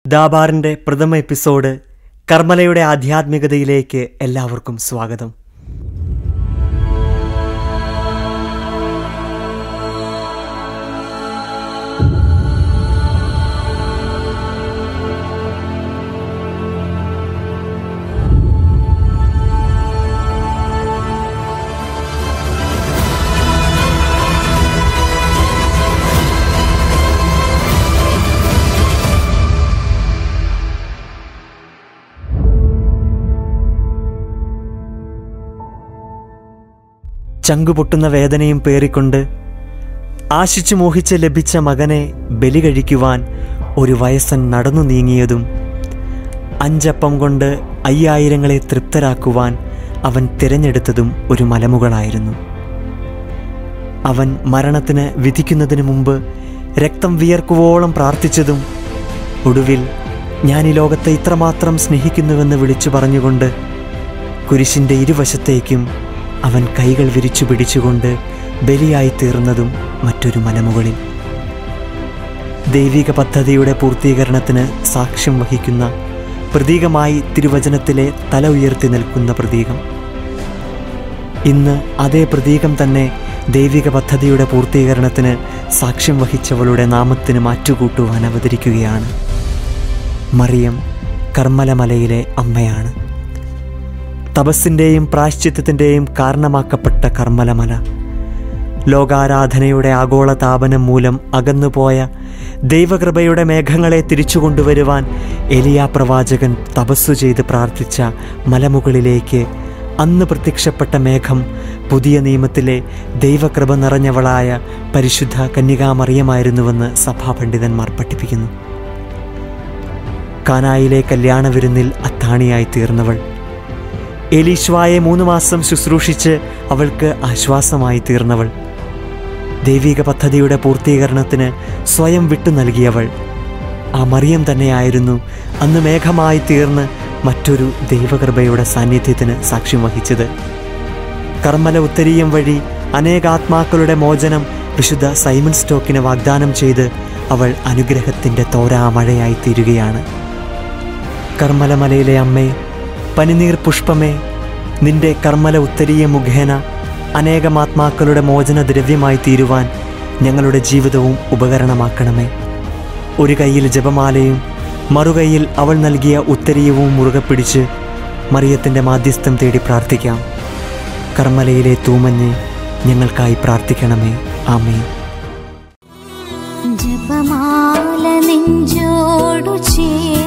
ദാബാറിന്റെ പ്രഥമ എപ്പിസോഡ് കർമ്മലയുടെ ആധ്യാത്മികതയിലേക്ക് എല്ലാവർക്കും സ്വാഗതം ചങ്കുപൊട്ടുന്ന വേദനയും പേറിക്കൊണ്ട് ആശിച്ചു മോഹിച്ച് ലഭിച്ച മകനെ ബലി കഴിക്കുവാൻ ഒരു വയസ്സൻ നടന്നു നീങ്ങിയതും അഞ്ചപ്പം കൊണ്ട് അയ്യായിരങ്ങളെ തൃപ്തരാക്കുവാൻ അവൻ തിരഞ്ഞെടുത്തതും ഒരു മലമുകളായിരുന്നു അവൻ മരണത്തിന് വിധിക്കുന്നതിന് മുമ്പ് രക്തം വിയർക്കുവോളം പ്രാർത്ഥിച്ചതും ഒടുവിൽ ഞാൻ ഈ ലോകത്തെ ഇത്രമാത്രം സ്നേഹിക്കുന്നുവെന്ന് വിളിച്ചു പറഞ്ഞുകൊണ്ട് കുരിശിൻ്റെ ഇരുവശത്തേക്കും അവൻ കൈകൾ വിരിച്ചു പിടിച്ചുകൊണ്ട് ബലിയായി തീർന്നതും മറ്റൊരു മലമുകളിൽ ദൈവിക പദ്ധതിയുടെ പൂർത്തീകരണത്തിന് സാക്ഷ്യം വഹിക്കുന്ന പ്രതീകമായി തിരുവചനത്തിലെ തല ഉയർത്തി നിൽക്കുന്ന പ്രതീകം ഇന്ന് അതേ പ്രതീകം തന്നെ ദൈവിക പദ്ധതിയുടെ പൂർത്തീകരണത്തിന് സാക്ഷ്യം വഹിച്ചവളുടെ നാമത്തിന് മാറ്റുകൂട്ടുവാൻ അവതരിക്കുകയാണ് മറിയം കർമ്മലമലയിലെ അമ്മയാണ് തപസ്സിൻ്റെയും പ്രാശ്ചിത്വത്തിൻ്റെയും കാരണമാക്കപ്പെട്ട കർമ്മലമല ലോകാരാധനയുടെ ആഗോള താപനം മൂലം അകന്നുപോയ ദൈവകൃപയുടെ മേഘങ്ങളെ തിരിച്ചു കൊണ്ടുവരുവാൻ എലിയ പ്രവാചകൻ തപസ്സു ചെയ്ത് പ്രാർത്ഥിച്ച മലമുകളിലേക്ക് അന്ന് പ്രത്യക്ഷപ്പെട്ട മേഘം പുതിയ നിയമത്തിലെ ദൈവകൃപ നിറഞ്ഞവളായ പരിശുദ്ധ കന്യകാമറിയമായിരുന്നുവെന്ന് സഭാപണ്ഡിതന്മാർ പഠിപ്പിക്കുന്നു കാനായിലെ കല്യാണ വിരുന്നിൽ അത്താണിയായി തീർന്നവൾ എലീശ്വായെ മൂന്ന് മാസം ശുശ്രൂഷിച്ച് അവൾക്ക് ആശ്വാസമായി തീർന്നവൾ ദൈവിക പദ്ധതിയുടെ പൂർത്തീകരണത്തിന് സ്വയം വിട്ടു നൽകിയവൾ ആ മറിയം തന്നെയായിരുന്നു അന്ന് മേഘമായി തീർന്ന് മറ്റൊരു ദൈവകൃപയുടെ സാന്നിധ്യത്തിന് സാക്ഷ്യം വഹിച്ചത് കർമ്മല ഉത്തരീയം വഴി അനേകാത്മാക്കളുടെ മോചനം വിശുദ്ധ സൈമൺ സ്റ്റോക്കിന് വാഗ്ദാനം ചെയ്ത് അവൾ അനുഗ്രഹത്തിൻ്റെ തോരാമഴയായി തീരുകയാണ് കർമ്മലമലയിലെ അമ്മേ പനിനീർ പുഷ്പമേ നിന്റെ കർമ്മല ഉത്തരീയ മുഖേന അനേകമാത്മാക്കളുടെ മോചന ദ്രവ്യമായി തീരുവാൻ ഞങ്ങളുടെ ജീവിതവും ഉപകരണമാക്കണമേ ഒരു കയ്യിൽ ജപമാലയും മറുകൈയിൽ അവൾ നൽകിയ ഉത്തരീയവും മുറുകെ പിടിച്ച് മറിയത്തിൻ്റെ മാധ്യസ്ഥം തേടി പ്രാർത്ഥിക്കാം കർമ്മലയിലെ തൂമഞ്ഞ് ഞങ്ങൾക്കായി പ്രാർത്ഥിക്കണമേ ആമേ ജപമാല നെഞ്ചോടു ചേർ